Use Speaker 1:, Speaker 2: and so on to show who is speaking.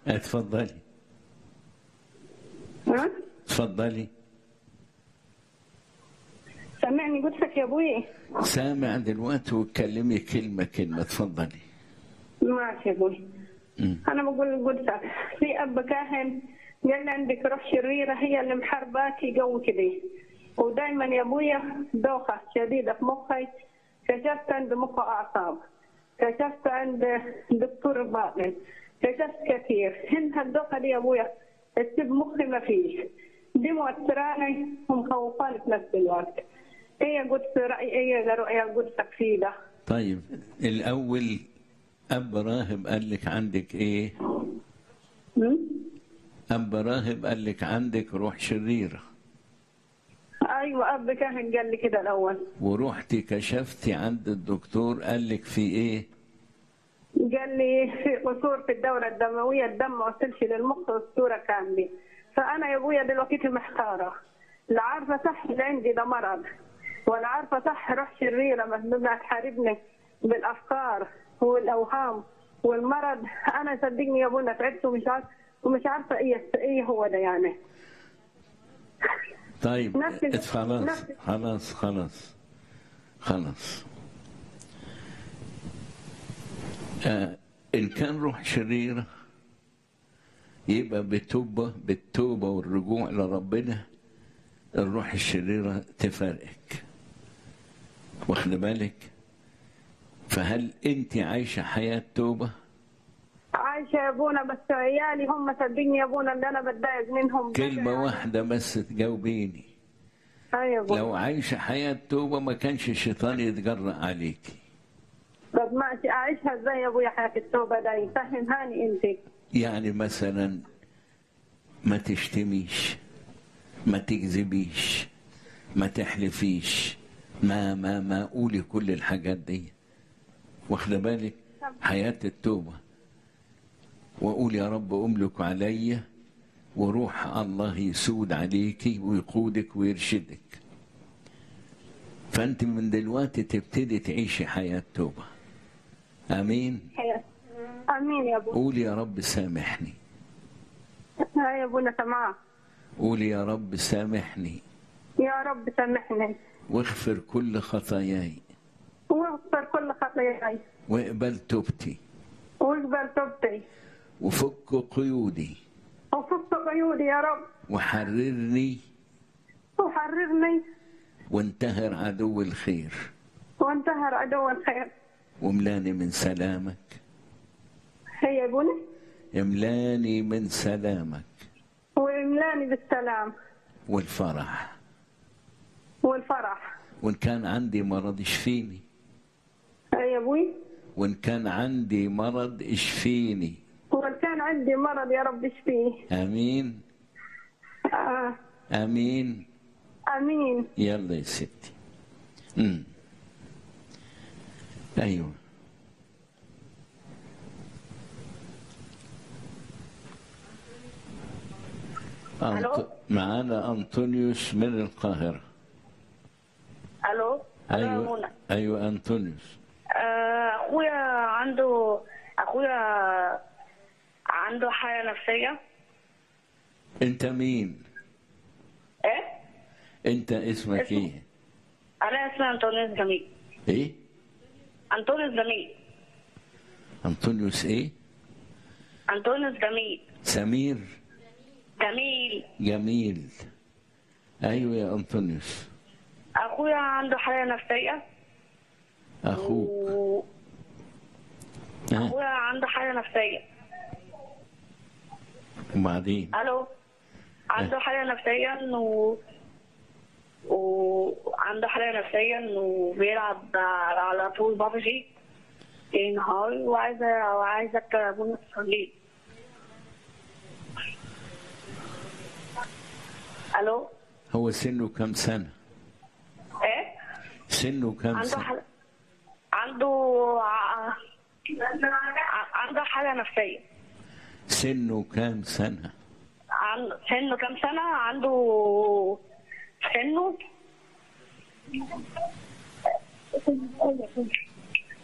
Speaker 1: اتفضلي
Speaker 2: ها
Speaker 1: اتفضلي
Speaker 2: سامعني قدسك يا ابوي
Speaker 1: سامع دلوقتي واتكلمي كلمة كلمة اتفضلي
Speaker 2: ماشي يا ابوي
Speaker 1: مم.
Speaker 2: انا بقول قدسك في اب كاهن قال لي عندك روح شريره هي اللي محارباكي جو كده ودايما يا ابويا دوخه شديده في مخي كشفت عند مخ اعصاب كشفت عند دكتور باطن كشفت كثير هن هالدوخه دي يا ابويا تسيب مخي ما فيش دي موتراني ومخوفاني في نفس الوقت ايه قدس راي ايه رؤيا قدسك في ده
Speaker 1: طيب الأول أب راهب قال لك عندك إيه؟
Speaker 2: م?
Speaker 1: أب راهب قال لك عندك روح شريرة
Speaker 2: ايوه اب كاهن قال لي كده الاول
Speaker 1: ورحتي كشفتي عند الدكتور قال لك في إيه؟
Speaker 2: قال لي في قصور في الدورة الدموية الدم ما وصلش للمخ والصورة كاملة فأنا يا أبويا دلوقتي محتارة لا عارفة صح اللي عندي ده مرض ولا عارفة صح روح شريرة مهمومة تحاربني بالأفكار والأوهام والمرض أنا صدقني يا أبونا تعبت ومش عارفة ومش عارفة إيه إيه هو ده يعني
Speaker 1: طيب
Speaker 2: نفس-
Speaker 1: خلاص
Speaker 2: نفس-
Speaker 1: خلاص خلاص خلاص آه إن كان روح شريرة يبقى بالتوبة بالتوبة والرجوع لربنا الروح الشريرة تفارقك واخد بالك فهل انت عايشة حياة توبة
Speaker 2: عايشة يا أبونا بس عيالي هم صدقني يا أبونا اللي أنا بتضايق منهم
Speaker 1: كلمة واحدة بس تجاوبيني
Speaker 2: أيوة يا أبونا
Speaker 1: لو عايشة حياة توبة ما كانش الشيطان يتجرأ عليكي
Speaker 2: طب ماشي أعيشها إزاي يا أبويا حياة التوبة ده فهمهاني أنت
Speaker 1: يعني مثلا ما تشتميش ما تكذبيش ما تحلفيش ما ما ما قولي كل الحاجات دي واخده بالك حياة التوبة وقول يا رب أملك علي وروح الله يسود عليكي ويقودك ويرشدك فأنت من دلوقتي تبتدي تعيشي حياة توبة آمين
Speaker 2: حياة امين يا ابو
Speaker 1: قول يا رب سامحني
Speaker 2: هاي يا ابونا سماع
Speaker 1: قول يا رب سامحني
Speaker 2: يا رب سامحني
Speaker 1: واغفر كل خطاياي
Speaker 2: واغفر كل خطاياي
Speaker 1: واقبل توبتي
Speaker 2: واقبل توبتي
Speaker 1: وفك قيودي
Speaker 2: وفك قيودي يا رب
Speaker 1: وحررني
Speaker 2: وحررني
Speaker 1: وانتهر عدو الخير
Speaker 2: وانتهر عدو الخير
Speaker 1: واملاني من سلامك
Speaker 2: هي يا ابونا
Speaker 1: املاني من سلامك
Speaker 2: واملاني بالسلام
Speaker 1: والفرح
Speaker 2: والفرح
Speaker 1: وان كان عندي مرض اشفيني
Speaker 2: هي يا ابوي
Speaker 1: وان كان عندي مرض اشفيني
Speaker 2: وان كان عندي مرض يا رب اشفيه
Speaker 1: امين
Speaker 2: آه.
Speaker 1: امين
Speaker 2: امين
Speaker 1: يلا يا ستي امم ايوه
Speaker 2: ألو؟
Speaker 1: أنط... معانا أنطونيوس من القاهرة
Speaker 3: الو أنا
Speaker 1: أيوة
Speaker 3: منى.
Speaker 1: أيوة أنطونيوس
Speaker 3: آه، اخويا عنده اخويا عنده حالة نفسية
Speaker 1: أنت مين؟
Speaker 3: ايه
Speaker 1: أنت اسمك
Speaker 3: اسمه-
Speaker 1: إيه؟
Speaker 3: انا اسمي انطونيوس جميل
Speaker 1: إيه؟
Speaker 3: انطونيوس جميل
Speaker 1: أنطونيوس إيه؟
Speaker 3: انطونيوس جميل
Speaker 1: سمير
Speaker 3: جميل
Speaker 1: جميل أيوة يا أنطونيوس
Speaker 3: اخويا عنده حالة نفسية
Speaker 1: أخوك
Speaker 3: و-
Speaker 1: ها
Speaker 3: اخويا عنده حالة نفسية
Speaker 1: وبعدين
Speaker 3: الو عنده حالة نفسية انه وعنده حالة نفسية انه بيلعب على طول بابجي نهار وعايزة وعايزك ابونا تصلي الو
Speaker 1: هو سنه كم سنة؟
Speaker 3: ايه
Speaker 1: سنه كم
Speaker 3: عنده
Speaker 1: سنة؟
Speaker 3: حالة عنده ع- ع- عنده حالة نفسية
Speaker 1: سنه كم سنة؟
Speaker 3: عن سنه كام سنة عنده سنه